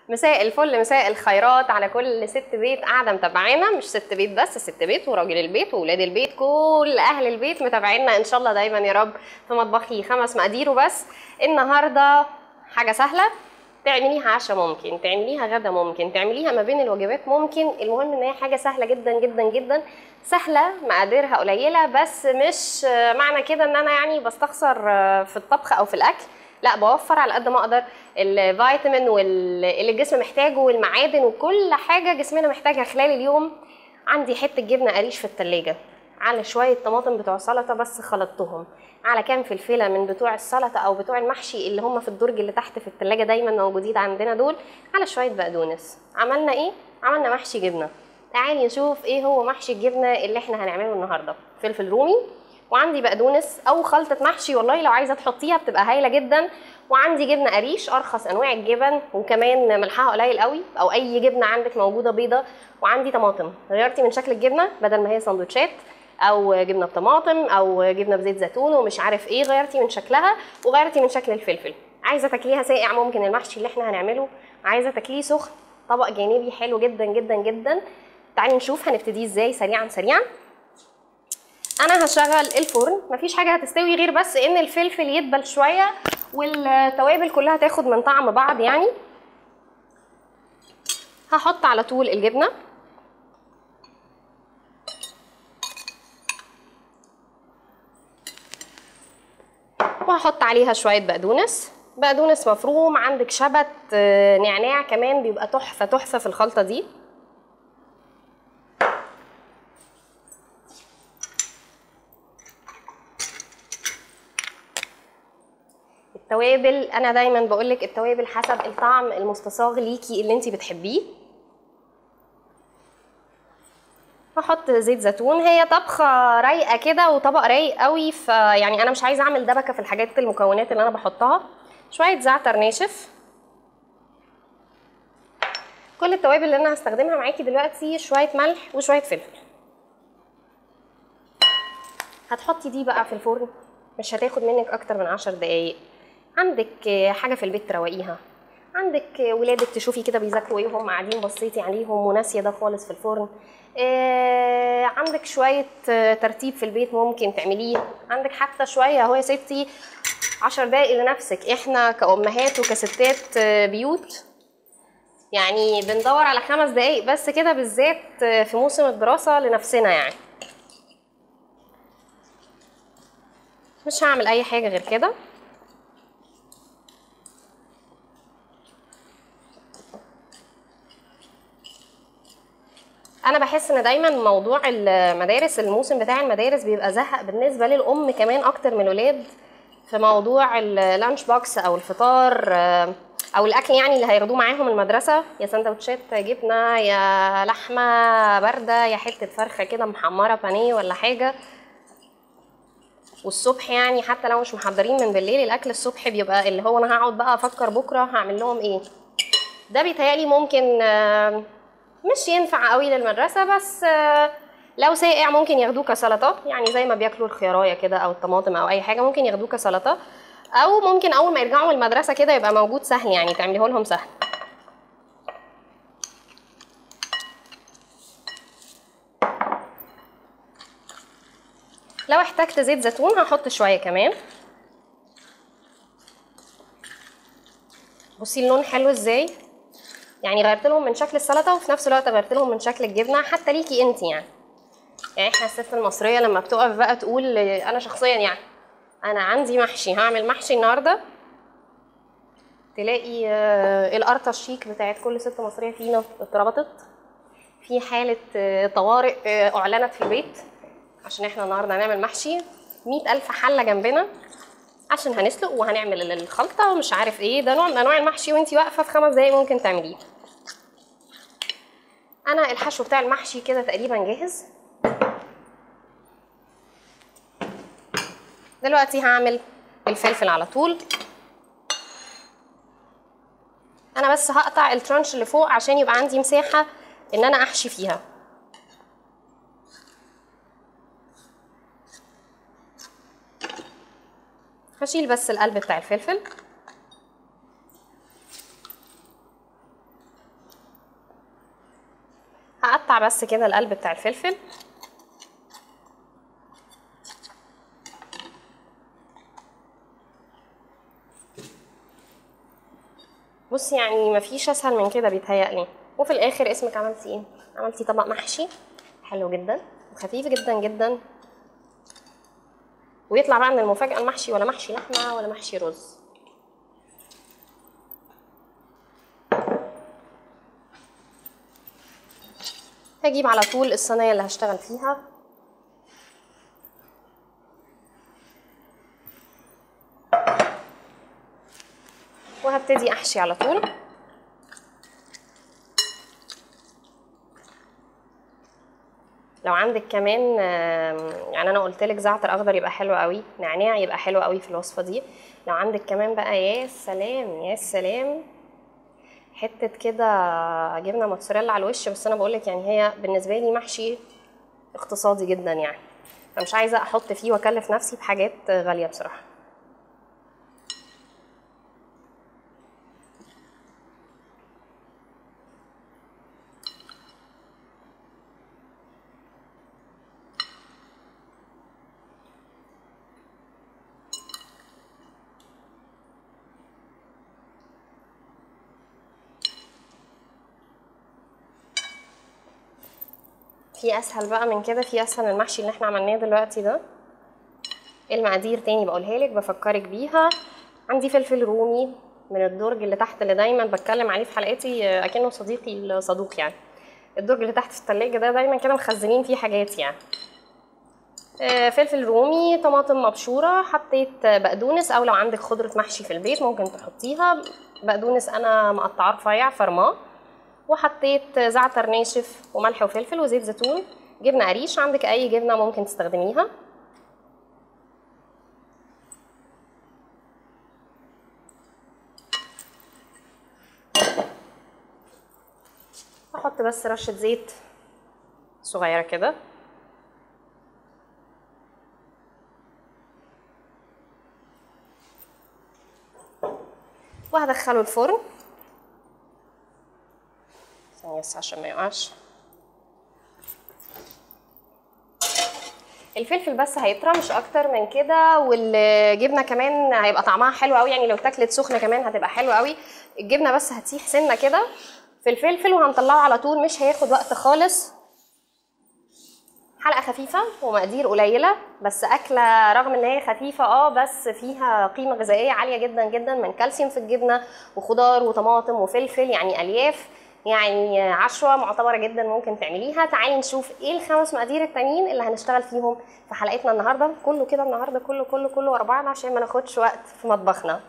مساء الفل مساء الخيرات على كل ست بيت قاعده متابعانا مش ست بيت بس ست بيت وراجل البيت واولاد البيت كل اهل البيت متابعينا ان شاء الله دايما يا رب في مطبخي خمس مقادير وبس النهارده حاجه سهله تعمليها عشاء ممكن تعمليها غدا ممكن تعمليها ما بين الوجبات ممكن المهم ان هي حاجه سهله جدا جدا جدا سهله مقاديرها قليله بس مش معنى كده ان انا يعني بستخسر في الطبخ او في الاكل لا بوفر على قد ما اقدر الفيتامين واللي الجسم محتاجه والمعادن وكل حاجه جسمنا محتاجها خلال اليوم عندي حته جبنه قريش في التلاجة على شويه طماطم بتوع سلطه بس خلطتهم على كام فلفله من بتوع السلطه او بتوع المحشي اللي هم في الدرج اللي تحت في التلاجة دايما موجودين عندنا دول على شويه بقدونس عملنا ايه عملنا محشي جبنه تعالي نشوف ايه هو محشي الجبنه اللي احنا هنعمله النهارده فلفل رومي وعندي بقدونس او خلطه محشي والله لو عايزه تحطيها بتبقى هايله جدا وعندي جبنه قريش ارخص انواع الجبن وكمان ملحها قليل قوي او اي جبنه عندك موجوده بيضه وعندي طماطم غيرتي من شكل الجبنه بدل ما هي سندوتشات او جبنه بطماطم او جبنه بزيت زيتون ومش عارف ايه غيرتي من شكلها وغيرتي من شكل الفلفل عايزه تاكليها ساقع ممكن المحشي اللي احنا هنعمله عايزه تاكليه سخن طبق جانبي حلو جدا جدا جدا تعالي نشوف هنبتديه ازاي سريعا سريعا انا هشغل الفرن مفيش حاجه هتستوي غير بس ان الفلفل يدبل شويه والتوابل كلها تاخد من طعم بعض يعني هحط على طول الجبنه وهحط عليها شويه بقدونس بقدونس مفروم عندك شبت نعناع كمان بيبقى تحفه تحفه في الخلطه دي التوابل انا دايما بقولك التوابل حسب الطعم المستصاغ ليكي اللي انت بتحبيه هحط زيت زيتون هي طبخه رايقه كده وطبق رايق قوي فيعني انا مش عايزه اعمل دبكه في الحاجات المكونات اللي انا بحطها شويه زعتر ناشف كل التوابل اللي انا هستخدمها معاكي دلوقتي شويه ملح وشويه فلفل هتحطي دي بقى في الفرن مش هتاخد منك اكتر من عشر دقايق عندك حاجه في البيت تروقيها عندك ولادك تشوفي كده بيذاكروا ايه وهم قاعدين بصيتي عليهم وناسيه ده خالص في الفرن آه عندك شويه ترتيب في البيت ممكن تعمليه عندك حتى شويه اهو يا ستي عشر دقايق لنفسك احنا كأمهات وكستات بيوت يعني بندور على خمس دقايق بس كده بالذات في موسم الدراسة لنفسنا يعني مش هعمل اي حاجة غير كده انا بحس ان دايما موضوع المدارس الموسم بتاع المدارس بيبقى زهق بالنسبه للام كمان اكتر من الولاد في موضوع اللانش بوكس او الفطار او الاكل يعني اللي هياخدوه معاهم المدرسه يا سندوتشات جبنه يا لحمه بارده يا حته فرخه كده محمره بانيه ولا حاجه والصبح يعني حتى لو مش محضرين من بالليل الاكل الصبح بيبقى اللي هو انا هقعد بقى افكر بكره هعمل لهم ايه ده بيتهيألي ممكن مش ينفع قوي للمدرسه بس لو ساقع ممكن ياخدوه كسلطه يعني زي ما بياكلوا الخياريه كده او الطماطم او اي حاجه ممكن ياخدوه كسلطه او ممكن اول ما يرجعوا من المدرسه كده يبقى موجود سهل يعني تعمليه لهم سهل لو احتجت زيت زيتون هحط شويه كمان بصي اللون حلو ازاي يعني غيرت لهم من شكل السلطه وفي نفس الوقت غيرت لهم من شكل الجبنه حتى ليكي انت يعني يعني احنا الست المصريه لما بتقف بقى تقول انا شخصيا يعني انا عندي محشي هعمل محشي النهارده تلاقي القرطه الشيك بتاعت كل ست مصريه فينا اتربطت في حاله طوارئ اعلنت في البيت عشان احنا النهارده هنعمل محشي مئة ألف حله جنبنا عشان هنسلق وهنعمل الخلطه ومش عارف ايه ده نوع من انواع المحشي وانتي واقفه في خمس دقايق ممكن تعمليه انا الحشو بتاع المحشي كده تقريبا جاهز دلوقتي هعمل الفلفل على طول انا بس هقطع الترانش اللي فوق عشان يبقى عندي مساحه ان انا احشي فيها هشيل بس القلب بتاع الفلفل هقطع بس كده القلب بتاع الفلفل بصي يعني مفيش اسهل من كده بيتهيألي وفي الاخر اسمك عملتي ايه عملتي طبق محشي حلو جدا وخفيف جدا جدا ويطلع بقى من المفاجأة المحشي ولا محشي لحمة ولا محشي رز هجيب على طول الصينية اللي هشتغل فيها وهبتدي احشي على طول لو عندك كمان آم، يعني انا قلت لك زعتر اخضر يبقى حلو قوي نعناع يبقى حلو قوي في الوصفه دي لو عندك كمان بقى يا سلام يا سلام حته كده جبنه موتزاريلا على الوش بس انا بقول لك يعني هي بالنسبه لي محشي اقتصادي جدا يعني فمش عايزه احط فيه واكلف نفسي بحاجات غاليه بصراحه في اسهل بقى من كده في اسهل من المحشي اللي احنا عملناه دلوقتي ده المقادير تاني بقولها لك بفكرك بيها عندي فلفل رومي من الدرج اللي تحت اللي دايما بتكلم عليه في حلقاتي آه، اكنه صديقي الصدوق يعني الدرج اللي تحت في التلاجة ده دايما كده مخزنين فيه حاجات يعني آه، فلفل رومي طماطم مبشوره حطيت آه، بقدونس او لو عندك خضره محشي في البيت ممكن تحطيها بقدونس انا مقطعاه رفيع فرماه وحطيت زعتر ناشف وملح وفلفل وزيت زيتون جبنه قريش عندك اي جبنه ممكن تستخدميها احط بس رشه زيت صغيره كده وهدخله الفرن ثانية بس عشان ما يقعش الفلفل بس هيطرى مش اكتر من كده والجبنه كمان هيبقى طعمها حلو قوي يعني لو اتاكلت سخنه كمان هتبقى حلوه قوي الجبنه بس هتسيح سنه كده في الفلفل وهنطلعه على طول مش هياخد وقت خالص حلقه خفيفه ومقادير قليله بس اكله رغم ان هي خفيفه اه بس فيها قيمه غذائيه عاليه جدا جدا من كالسيوم في الجبنه وخضار وطماطم وفلفل يعني الياف يعني عشوة معتبرة جدا ممكن تعمليها تعالي نشوف ايه الخمس مقادير التانيين اللي هنشتغل فيهم في حلقتنا النهارده كله كده النهارده كله كله كله ورا بعض عشان ما ناخدش وقت في مطبخنا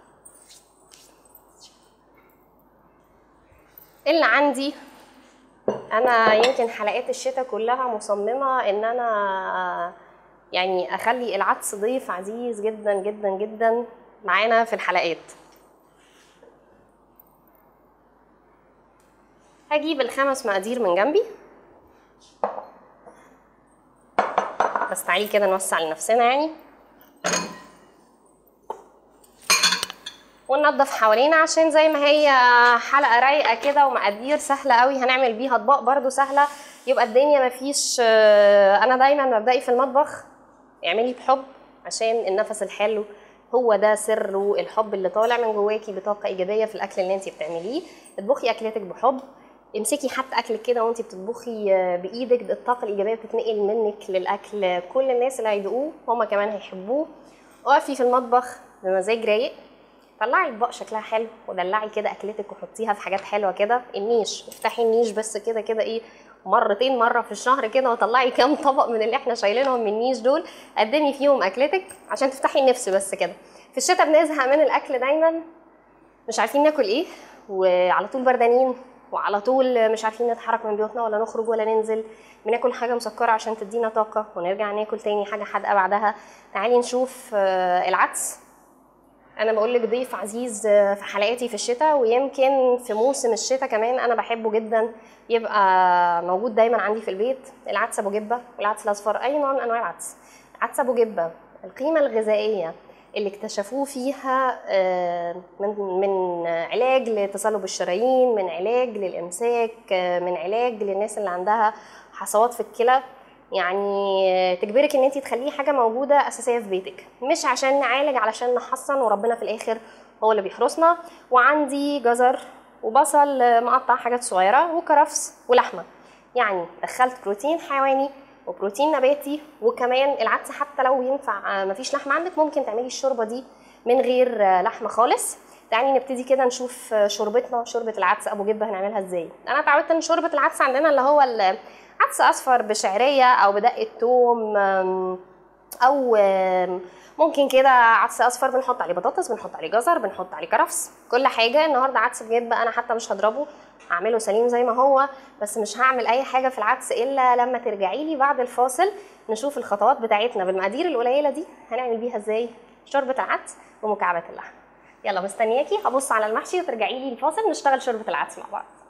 اللي عندي انا يمكن حلقات الشتاء كلها مصممه ان انا يعني اخلي العدس ضيف عزيز جدا جدا جدا معانا في الحلقات هجيب الخمس مقادير من جنبي بس تعالي كده نوسع لنفسنا يعني وننضف حوالينا عشان زي ما هي حلقه رايقه كده ومقادير سهله قوي هنعمل بيها اطباق برده سهله يبقى الدنيا مفيش انا دايما مبدئي في المطبخ اعملي بحب عشان النفس الحلو هو ده سره الحب اللي طالع من جواكي بطاقه ايجابيه في الاكل اللي انت بتعمليه اطبخي اكلتك بحب امسكي حتى اكلك كده وانت بتطبخي بايدك الطاقه الايجابيه بتتنقل منك للاكل كل الناس اللي هيدوقوه هما كمان هيحبوه اقفي في المطبخ بمزاج رايق طلعي اطباق شكلها حلو ودلعي كده اكلتك وحطيها في حاجات حلوه كده النيش افتحي النيش بس كده كده ايه مرتين مره في الشهر كده وطلعي كام طبق من اللي احنا شايلينهم من النيش دول قدمي فيهم اكلتك عشان تفتحي النفس بس كده في الشتاء بنزهق من الاكل دايما مش عارفين ناكل ايه وعلى طول بردانين وعلى طول مش عارفين نتحرك من بيوتنا ولا نخرج ولا ننزل بناكل حاجه مسكره عشان تدينا طاقه ونرجع ناكل تاني حاجه حادقه بعدها تعالي نشوف العدس انا بقول لك ضيف عزيز في حلقاتي في الشتاء ويمكن في موسم الشتاء كمان انا بحبه جدا يبقى موجود دايما عندي في البيت العدس ابو جبه والعدس الاصفر اي نوع من انواع العدس عدس ابو جبه القيمه الغذائيه اللي اكتشفوه فيها آه، من من علاج لتصلب الشرايين من علاج للامساك آه، من علاج للناس اللي عندها حصوات في الكلى يعني آه، تجبرك ان انت تخليه حاجه موجوده اساسيه في بيتك مش عشان نعالج علشان نحصن وربنا في الاخر هو اللي بيحرسنا وعندي جزر وبصل آه، مقطع حاجات صغيره وكرفس ولحمه يعني دخلت بروتين حيواني وبروتين نباتي وكمان العدس حتى لو ينفع آه، مفيش لحمه عندك ممكن تعملي الشوربه دي من غير آه، لحمه خالص تعالي نبتدي كده نشوف آه، شوربتنا شوربه العدس ابو جبه هنعملها ازاي انا اتعودت ان شوربه العدس عندنا اللي هو ال- عدس اصفر بشعريه او بدقه ثوم آم، او آم، ممكن كده عدس اصفر بنحط عليه بطاطس بنحط عليه جزر بنحط عليه كرفس كل حاجه النهارده عدس بجد انا حتى مش هضربه هعمله سليم زي ما هو بس مش هعمل اي حاجه في العدس الا لما ترجعي لي بعد الفاصل نشوف الخطوات بتاعتنا بالمقادير القليله دي هنعمل بيها ازاي شوربه العدس ومكعبات اللحم يلا مستنياكي هبص على المحشي وترجعي لي الفاصل نشتغل شوربه العدس مع بعض